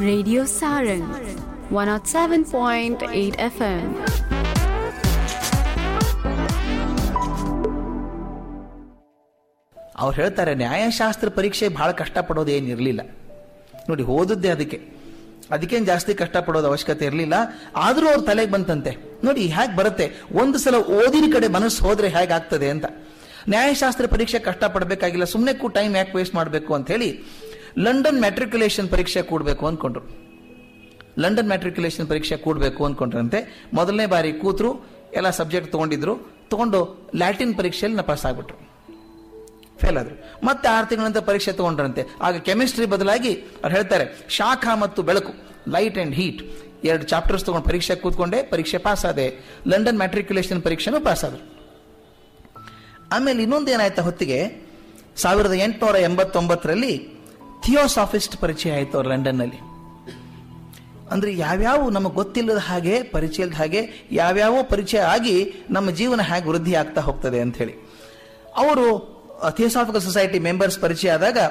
Radio Saran 107.8 FM. ಅವ್ರು ಹೇಳ್ತಾರೆ ನ್ಯಾಯಶಾಸ್ತ್ರ ಪರೀಕ್ಷೆ ಬಹಳ ಕಷ್ಟಪಡೋದು ಏನಿರಲಿಲ್ಲ ನೋಡಿ ಓದದ್ದೇ ಅದಕ್ಕೆ ಅದಕ್ಕೇನು ಜಾಸ್ತಿ ಕಷ್ಟಪಡೋದು ಅವಶ್ಯಕತೆ ಇರಲಿಲ್ಲ ಆದರೂ ಅವ್ರ ತಲೆಗೆ ಬಂತಂತೆ ನೋಡಿ ಹೇಗೆ ಬರುತ್ತೆ ಒಂದು ಸಲ ಓದಿನ ಕಡೆ ಮನಸ್ಸು ಹೋದ್ರೆ ಹೇಗಾಗ್ತದೆ ಅಂತ ನ್ಯಾಯಶಾಸ್ತ್ರ ಪರೀಕ್ಷೆ ಕಷ್ಟಪಡಬೇಕಾಗಿಲ್ಲ ಸುಮ್ಮನೆ ಕೂ ಟೈಮ್ ಯಾಕೆ ವೇಸ್ಟ್ ಮಾಡಬೇಕು ಅಂತ ಹೇಳಿ ಲಂಡನ್ ಮ್ಯಾಟ್ರಿಕ್ಯುಲೇಷನ್ ಪರೀಕ್ಷೆ ಕೂಡಬೇಕು ಅಂದ್ಕೊಂಡ್ರು ಲಂಡನ್ ಮ್ಯಾಟ್ರಿಕ್ಯುಲೇಷನ್ ಪರೀಕ್ಷೆ ಕೂಡಬೇಕು ಅಂದ್ಕೊಂಡ್ರಂತೆ ಮೊದಲನೇ ಬಾರಿ ಕೂತರು ಎಲ್ಲ ಸಬ್ಜೆಕ್ಟ್ ತಗೊಂಡಿದ್ರು ತಗೊಂಡು ಲ್ಯಾಟಿನ್ ಪರೀಕ್ಷೆಯಲ್ಲಿ ಪಾಸ್ ಆಗ್ಬಿಟ್ರು ಫೇಲ್ ಆದ್ರು ಮತ್ತೆ ಆರು ತಿಂಗಳ ನಂತರ ಪರೀಕ್ಷೆ ತಗೊಂಡ್ರಂತೆ ಆಗ ಕೆಮಿಸ್ಟ್ರಿ ಬದಲಾಗಿ ಅವ್ರು ಹೇಳ್ತಾರೆ ಶಾಖ ಮತ್ತು ಬೆಳಕು ಲೈಟ್ ಅಂಡ್ ಹೀಟ್ ಎರಡು ಚಾಪ್ಟರ್ಸ್ ತಗೊಂಡು ಪರೀಕ್ಷೆ ಕೂತ್ಕೊಂಡೆ ಪರೀಕ್ಷೆ ಪಾಸ್ ಆದೆ ಲಂಡನ್ ಮ್ಯಾಟ್ರಿಕ್ಯುಲೇಷನ್ ಪರೀಕ್ಷೆನೂ ಪಾಸ್ ಆದ್ರು ಆಮೇಲೆ ಇನ್ನೊಂದು ಏನಾಯ್ತಾ ಹೊತ್ತಿಗೆ ಸಾವಿರದ ಎಂಟುನೂರ ಎಂಬತ್ತೊಂಬತ್ತರಲ್ಲಿ ಥಿಯೋಸಾಫಿಸ್ಟ್ ಪರಿಚಯ ಆಯಿತು ಅವ್ರು ಲಂಡನ್ನಲ್ಲಿ ಅಂದ್ರೆ ಯಾವ್ಯಾವ ನಮಗೆ ಗೊತ್ತಿಲ್ಲದ ಹಾಗೆ ಪರಿಚಯ ಇಲ್ಲದ ಹಾಗೆ ಯಾವ್ಯಾವ ಪರಿಚಯ ಆಗಿ ನಮ್ಮ ಜೀವನ ಹೇಗೆ ವೃದ್ಧಿ ಆಗ್ತಾ ಹೋಗ್ತದೆ ಅಂತ ಹೇಳಿ ಅವರು ಥಿಯೋಸಾಫಿಕಲ್ ಸೊಸೈಟಿ ಮೆಂಬರ್ಸ್ ಪರಿಚಯ ಆದಾಗ